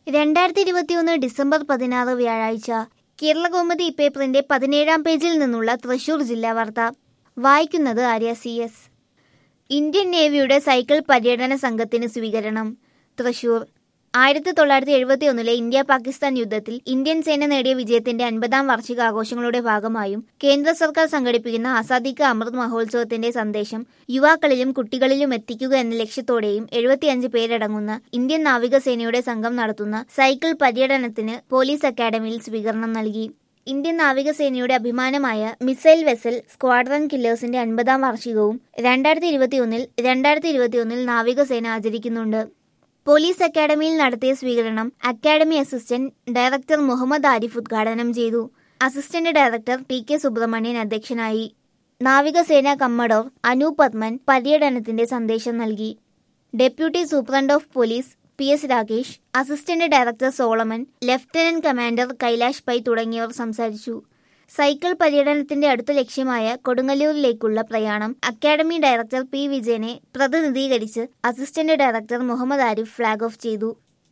രണ്ടായിരത്തി ഇരുപത്തിയൊന്ന് ഡിസംബർ പതിനാറ് വ്യാഴാഴ്ച കേരളകൗമുദി പേപ്പറിന്റെ പതിനേഴാം പേജിൽ നിന്നുള്ള തൃശൂർ ജില്ലാ വാർത്ത വായിക്കുന്നത് ആര്യ സി എസ് ഇന്ത്യൻ നേവിയുടെ സൈക്കിൾ പര്യടന സംഘത്തിന് സ്വീകരണം തൃശൂർ ആയിരത്തി തൊള്ളായിരത്തി എഴുപത്തി ഒന്നിലെ ഇന്ത്യ പാകിസ്ഥാൻ യുദ്ധത്തിൽ ഇന്ത്യൻ സേന നേടിയ വിജയത്തിന്റെ അൻപതാം വാർഷികാഘോഷങ്ങളുടെ ഭാഗമായും കേന്ദ്ര സർക്കാർ സംഘടിപ്പിക്കുന്ന ആസാദി കാ അമൃത് മഹോത്സവത്തിന്റെ സന്ദേശം യുവാക്കളിലും കുട്ടികളിലും എത്തിക്കുക എന്ന ലക്ഷ്യത്തോടെയും എഴുപത്തിയഞ്ച് പേരടങ്ങുന്ന ഇന്ത്യൻ നാവികസേനയുടെ സംഘം നടത്തുന്ന സൈക്കിൾ പര്യടനത്തിന് പോലീസ് അക്കാദമിയിൽ സ്വീകരണം നൽകി ഇന്ത്യൻ നാവികസേനയുടെ അഭിമാനമായ മിസൈൽ വെസൽ സ്ക്വാഡ്രൺ കില്ലേഴ്സിന്റെ അൻപതാം വാർഷികവും രണ്ടായിരത്തി ഇരുപത്തിയൊന്നിൽ രണ്ടായിരത്തി ഇരുപത്തിയൊന്നിൽ നാവികസേന ആചരിക്കുന്നുണ്ട് പോലീസ് അക്കാദമിയിൽ നടത്തിയ സ്വീകരണം academy assistant director Muhammad Arif ഉദ്ഘാടനം ചെയ്തു assistant director T K Subramanian അധ്യക്ഷനായി നാവികസേന കമ്മഡോർ അനൂപ് പത്മൻ പര്യടനത്തിന്റെ സന്ദേശം നൽകി deputy superintendent of police P S Rakesh assistant director Solomon lieutenant commander Kailash Pai തുടങ്ങിയവർ സംസാരിച്ചു സൈക്കിൾ പര്യടനത്തിന്റെ അടുത്ത ലക്ഷ്യമായ കൊടുങ്ങല്ലൂരിലേക്കുള്ള പ്രയാണം അക്കാദമി ഡയറക്ടർ പി വിജയനെ പ്രതിനിധീകരിച്ച് assistant director Muhammad Arif flag off ചെയ്തു